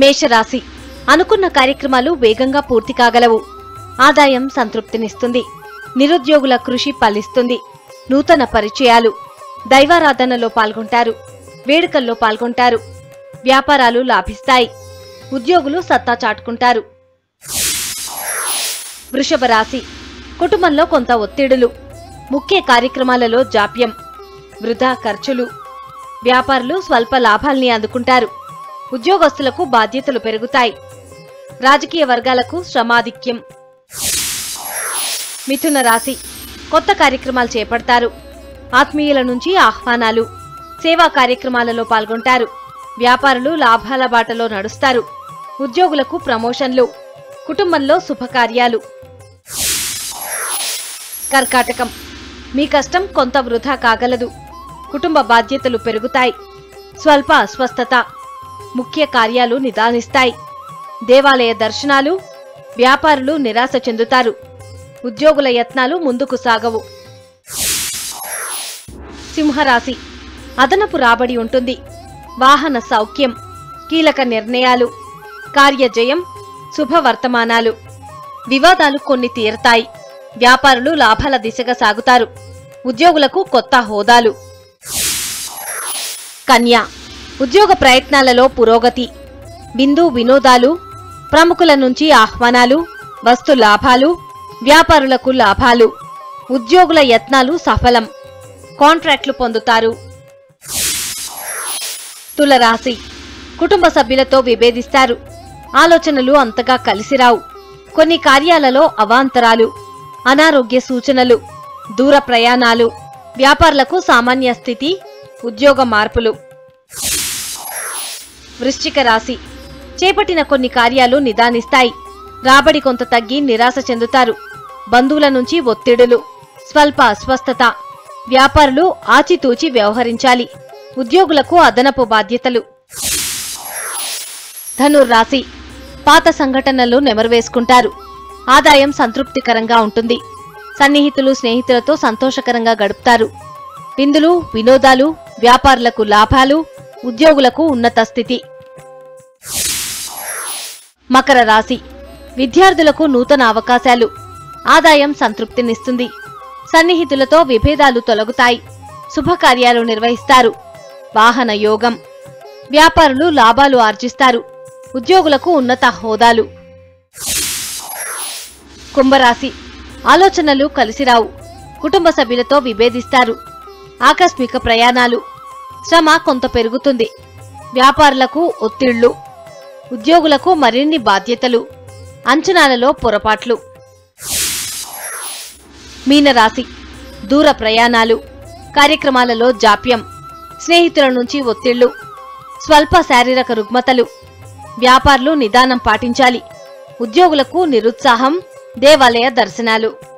మేషరాశి అనుకున్న కార్యక్రమాలు వేగంగా పూర్తి కాగలవు ఆదాయం సంతృప్తినిస్తుంది నిరుద్యోగుల కృషి ఫలిస్తుంది నూతన పరిచయాలు దైవారాధనలో పాల్గొంటారు వేడుకల్లో పాల్గొంటారు వ్యాపారాలు లాభిస్తాయి ఉద్యోగులు సత్తా చాటుకుంటారు వృషభ రాశి కుటుంబంలో కొంత ఒత్తిడులు ముఖ్య కార్యక్రమాలలో జాప్యం వృధా ఖర్చులు వ్యాపారులు స్వల్ప లాభాల్ని అందుకుంటారు ఉద్యోగస్తులకు బాధ్యతలు పెరుగుతాయి రాజకీయ వర్గాలకు శ్రమాధిక్యం మిథున రాశి కొత్త కార్యక్రమాలు చేపడతారు ఆత్మీయుల నుంచి ఆహ్వానాలు సేవా కార్యక్రమాలలో పాల్గొంటారు వ్యాపారులు లాభాల బాటలో నడుస్తారు ఉద్యోగులకు ప్రమోషన్లు కుటుంబంలో శుభకార్యాలు కర్కాటకం మీ కష్టం కొంత వృధా కాగలదు కుటుంబ బాధ్యతలు పెరుగుతాయి స్వల్ప అస్వస్థత ముఖ్య కార్యాలు నిదానిస్తాయి దేవాలయ దర్శనాలు వ్యాపారులు నిరాశ చెందుతారు ఉద్యోగుల యత్నాలు ముందుకు సాగవు సింహరాశి అదనపు రాబడి ఉంటుంది వాహన సౌఖ్యం కీలక నిర్ణయాలు కార్యజయం శుభవర్తమానాలు వివాదాలు కొన్ని తీరతాయి వ్యాపారులు లాభాల దిశగా సాగుతారు ఉద్యోగులకు కొత్త హోదాలు కన్యా ఉద్యోగ ప్రయత్నాలలో పురోగతి బిందు వినోదాలు ప్రముఖుల నుంచి ఆహ్వానాలు వస్తు లాభాలు వ్యాపారులకు లాభాలు ఉద్యోగుల యత్నాలు సఫలం కాంట్రాక్ట్లు పొందుతారు తులరాశి కుటుంబ సభ్యులతో విభేదిస్తారు ఆలోచనలు అంతగా కలిసిరావు కొన్ని కార్యాలలో అవాంతరాలు అనారోగ్య సూచనలు దూర ప్రయాణాలు వ్యాపారులకు సామాన్య స్థితి ఉద్యోగ మార్పులు వృశ్చిక రాశి చేపట్టిన కొన్ని కార్యాలు నిదానిస్తాయి రాబడి కొంత తగ్గి నిరాశ చెందుతారు బంధువుల నుంచి ఒత్తిడులు స్వల్ప అస్వస్థత వ్యాపారులు ఆచితూచి వ్యవహరించాలి ఉద్యోగులకు అదనపు బాధ్యతలు ధనుర్రాశి పాత సంఘటనలు నెమరువేసుకుంటారు ఆదాయం సంతృప్తికరంగా ఉంటుంది సన్నిహితులు స్నేహితులతో సంతోషకరంగా గడుపుతారు విందులు వినోదాలు వ్యాపారులకు లాభాలు ఉద్యోగులకు ఉన్నత స్థితి మకర రాశి విద్యార్థులకు నూతన అవకాశాలు ఆదాయం సంతృప్తినిస్తుంది సన్నిహితులతో విభేదాలు తొలగుతాయి శుభకార్యాలు నిర్వహిస్తారు వాహన యోగం వ్యాపారులు లాభాలు ఆర్జిస్తారు ఉద్యోగులకు ఉన్నత హోదాలు కుంభరాశి ఆలోచనలు కలిసిరావు కుటుంబ సభ్యులతో విభేదిస్తారు ఆకస్మిక ప్రయాణాలు శ్రమ కొంత పెరుగుతుంది వ్యాపారులకు ఒత్తిళ్లు ఉద్యోగులకు మరిన్ని బాధ్యతలు అంచనాలలో పొరపాట్లు మీనరాశి దూర ప్రయాణాలు కార్యక్రమాలలో జాప్యం స్నేహితుల నుంచి ఒత్తిళ్లు స్వల్ప శారీరక రుగ్మతలు వ్యాపారులు నిదానం పాటించాలి ఉద్యోగులకు నిరుత్సాహం దేవాలయ దర్శనాలు